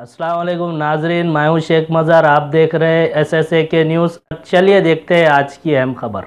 अस्सलाम वालेकुम नाजरीन मैं हूं शेख मज़ार आप देख रहे हैं एस एस ए के न्यूज़ चलिए देखते हैं आज की अहम खबर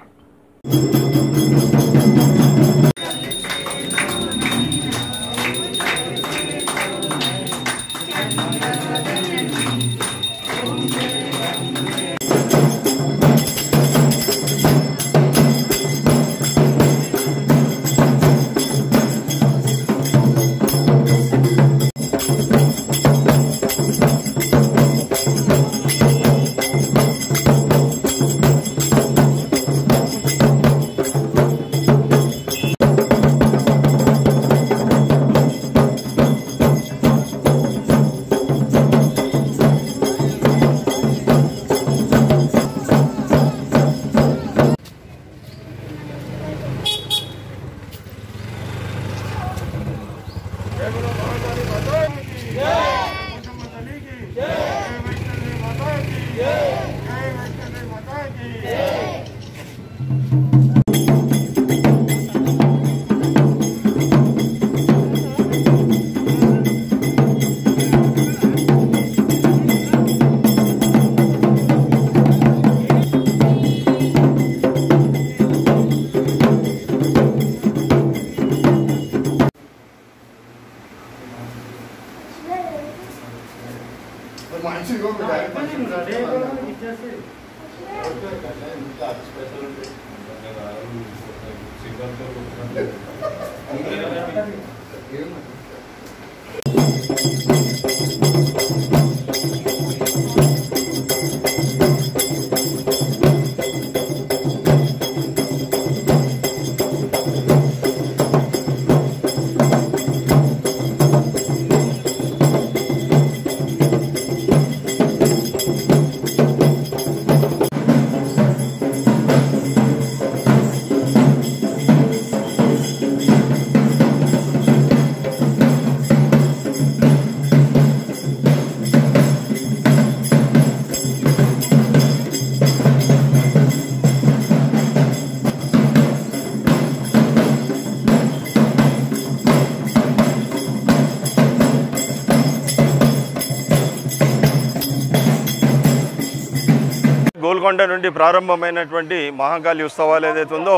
గోల్కొండ నుండి ప్రారంభమైనటువంటి మహాకాళి ఉత్సవాలు ఏదైతే ఉందో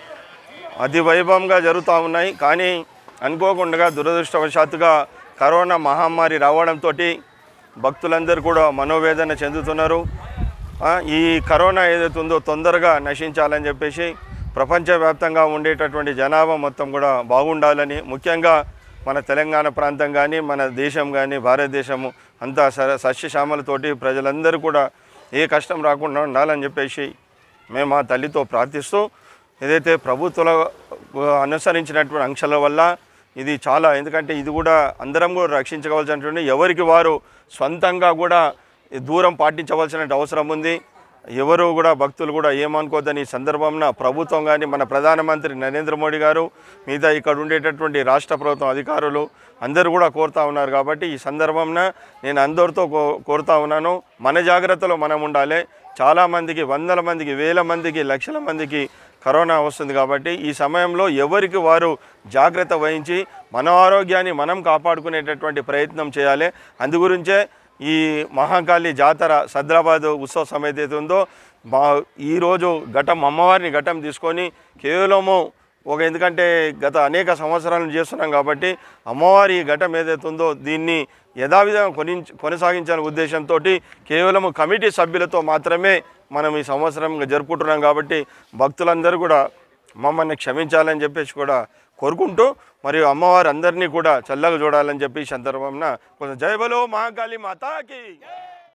అతి వైభవంగా జరుగుతూ ఉన్నాయి కానీ అనుకోకుండా దురదృష్టవశాత్తుగా కరోనా మహమ్మారి రావడంతో భక్తులందరూ కూడా మనోవేదన చెందుతున్నారు ఆ, ఈ కరోనా ఏదైతే ఉందో తొందరగా నశించాలని చెప్పేసి ప్రపంచవ్యాప్తంగా ఉండేటటువంటి జనాభా మొత్తం కూడా బాగుండాలని ముఖ్యంగా మన తెలంగాణ ప్రాంతం కానీ మన దేశం కానీ భారతదేశము అంతా స సస్యశ్యామలతోటి ప్రజలందరూ కూడా ఏ కష్టం రాకుండా ఉండాలని చెప్పేసి మేము ఆ తల్లితో ప్రార్థిస్తూ ఏదైతే ప్రభుత్వాల అనుసరించినటువంటి ఆంక్షల వల్ల ఇది చాలా ఎందుకంటే ఇది కూడా అందరం కూడా రక్షించవలసినటువంటి ఎవరికి వారు సొంతంగా కూడా ఈ దూరం పాటించవలసిన అవసరం ఉంది ఎవరు కూడా భక్తులు కూడా ఏమనుకోద్దని ఈ సందర్భంన ప్రభుత్వం కానీ మన ప్రధానమంత్రి నరేంద్ర మోడీ గారు మిగతా ఇక్కడ ఉండేటటువంటి రాష్ట్ర ప్రభుత్వం అధికారులు అందరూ కూడా కోరుతా ఉన్నారు కాబట్టి ఈ సందర్భంన నేను అందరితో కో కోరుతా ఉన్నాను మన జాగ్రత్తలో మనం ఉండాలి చాలామందికి వందల మందికి వేల మందికి లక్షల మందికి కరోనా వస్తుంది కాబట్టి ఈ సమయంలో ఎవరికి వారు జాగ్రత్త వహించి మన ఆరోగ్యాన్ని మనం కాపాడుకునేటటువంటి ప్రయత్నం చేయాలి అందుగురించే ఈ మహాకాళి జాతర సద్రాబాద్ ఉత్సవ సమితి ఏదైతే ఉందో మా ఈరోజు ఘటం అమ్మవారిని ఘటం తీసుకొని కేవలము ఒక ఎందుకంటే గత అనేక సంవత్సరాలు చేస్తున్నాం కాబట్టి అమ్మవారి ఘటం ఏదైతే ఉందో దీన్ని యథావిధంగా కొని కొనసాగించాలనే ఉద్దేశంతో కేవలం కమిటీ సభ్యులతో మాత్రమే మనం ఈ సంవత్సరం జరుపుకుంటున్నాం కాబట్టి భక్తులందరూ కూడా మమ్మల్ని క్షమించాలని చెప్పేసి కూడా కోరుకుంటూ మరియు అమ్మవారు అందరినీ కూడా చల్లగా చూడాలని చెప్పి ఈ సందర్భంన కొంచెం జై బలో మహాకాళి మాతాకి